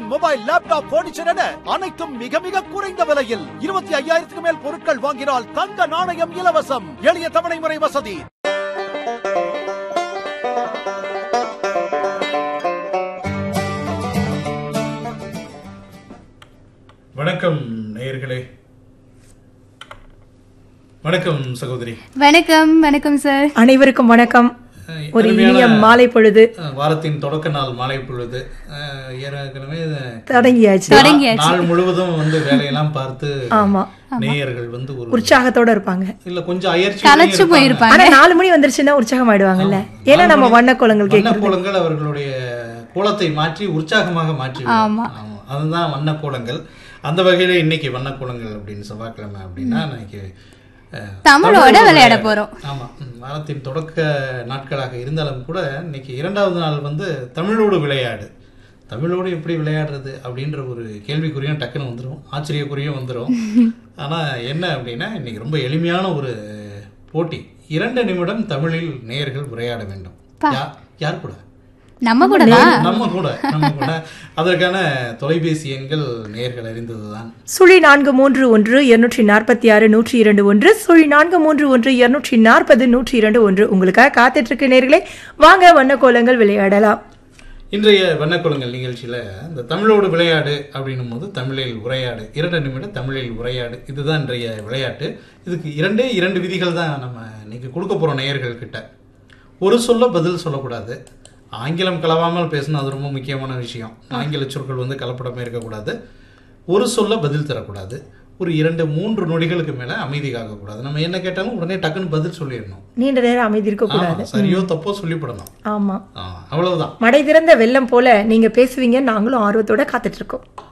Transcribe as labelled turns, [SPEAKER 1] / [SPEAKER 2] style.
[SPEAKER 1] TV mobile laptop furniture என அனைத்தும் மிக மிக குறைந்த விலையில் இருபத்தி ஐயாயிரத்துக்கு மேல் பொருட்கள் வாங்கினால் தங்க நாணயம் இலவசம் எளிய தவணை முறை வசதி
[SPEAKER 2] வணக்கம் நேயர்களே வணக்கம் சகோதரி
[SPEAKER 3] வணக்கம் வணக்கம் சார்
[SPEAKER 4] அனைவருக்கும் வணக்கம்
[SPEAKER 2] அஹ்,
[SPEAKER 4] ஒரு
[SPEAKER 2] அருமையான,
[SPEAKER 4] இனிய மாலை பொழுது
[SPEAKER 2] அஹ், வாரத்தின் தொடக்க நாள் மாலை பொழுது அஹ், ஏற்கனவே இது
[SPEAKER 4] தொடங்கியாச்சு
[SPEAKER 2] நா-
[SPEAKER 3] தொடங்கியாச்சு.
[SPEAKER 2] நாள் முழுவதும் வந்து வேலையெல்லாம் பார்த்து
[SPEAKER 4] ஆமா
[SPEAKER 2] நேயர்கள் வந்து ஒரு
[SPEAKER 4] உற்சாகத்தோட இருப்பாங்க
[SPEAKER 2] இல்ல கொஞ்சம் அயற்சி
[SPEAKER 3] களைச்சு போயிருப்பாங்க
[SPEAKER 4] ஆனா நாலு மணி வந்துருச்சுன்னா உற்சாகம் ஆயிடுவாங்கல்ல ஏன்னா நம்ம வண்ண கோலங்கள் கேட்கறது
[SPEAKER 2] வண்ணக்கோலங்கள் அவர்களுடைய கோலத்தை மாற்றி உற்சாகமாக மாற்றி விடும்.
[SPEAKER 3] ஆமா.
[SPEAKER 2] ஆமா. அதுதான் வண்ணக்கோலங்கள் அந்த வகையில இன்னைக்கு வண்ணக்கோலங்கள் அப்படின்னு செவ்வாய்க்கிழமை அப்படின்னா இன்னைக்கு அஹ்,
[SPEAKER 3] தமிழோட விளையாட போறோம்
[SPEAKER 2] ஆமா ம், வாரத்தின் தொடக்க நாட்களாக இருந்தாலும் கூட இன்னைக்கு இரண்டாவது நாள் வந்து தமிழோடு விளையாடு தமிழோடு எப்படி விளையாடுறது அப்படின்ற ஒரு கேள்விக்குறியும் டக்குன்னு வந்துடும் ஆச்சரியக்குறியும் வந்துடும் ஆனா என்ன அப்படின்னா இன்னைக்கு ரொம்ப எளிமையான ஒரு போட்டி இரண்டு நிமிடம் தமிழில் நேயர்கள் உரையாட வேண்டும் யா- யார் கூட
[SPEAKER 3] நம்ம கூட தான்
[SPEAKER 2] நம்ம கூட நம்ம கூட அதற்கான தொலைபேசி எண்கள் நேயர்கள் அறிந்ததுதான்
[SPEAKER 4] சுழி நான்கு மூன்று ஒன்று இருநூற்றி நாற்பத்தி ஆறு நூற்றி இரண்டு ஒன்று சுழி நான்கு மூன்று ஒன்று இருநூற்றி நாற்பது நூற்றி இரண்டு ஒன்று உங்களுக்காக காத்துட்டு இருக்கு நேர்களே வாங்க வண்ண கோலங்கள் விளையாடலாம்
[SPEAKER 2] இன்றைய வண்ணக்குளங்கள் நிகழ்ச்சியில் இந்த தமிழோடு விளையாடு அப்படின்னும் போது தமிழில் உரையாடு இரண்டு நிமிடம் தமிழில் உரையாடு இதுதான் இன்றைய விளையாட்டு இதுக்கு இரண்டே இரண்டு விதிகள் தான் நம்ம இன்னைக்கு கொடுக்க போகிறோம் நேயர்கள் கிட்ட ஒரு சொல்ல பதில் சொல்லக்கூடாது ஆங்கிலம் கலவாமல் பேசணும் அது ரொம்ப முக்கியமான விஷயம் ஆங்கில சொற்கள் வந்து கலப்படமே இருக்கக்கூடாது ஒரு சொல்ல பதில் தரக்கூடாது ஒரு இரண்டு மூன்று நொடிகளுக்கு மேலே அமைதி காக்கக்கூடாது நம்ம என்ன கேட்டாலும் உடனே டக்குன்னு பதில் சொல்லிடணும்
[SPEAKER 4] நீண்ட நேரம் அமைதி இருக்க கூடாது
[SPEAKER 2] ஆமா, சரியோ தப்போ சொல்லிவிடணும்
[SPEAKER 4] ஆமா
[SPEAKER 2] ஆ, அவ்வளவுதான்
[SPEAKER 4] மடை திறந்த வெள்ளம் போல நீங்க பேசுவீங்க நாங்களும் ஆர்வத்தோட காத்துட்டு இருக்கோம்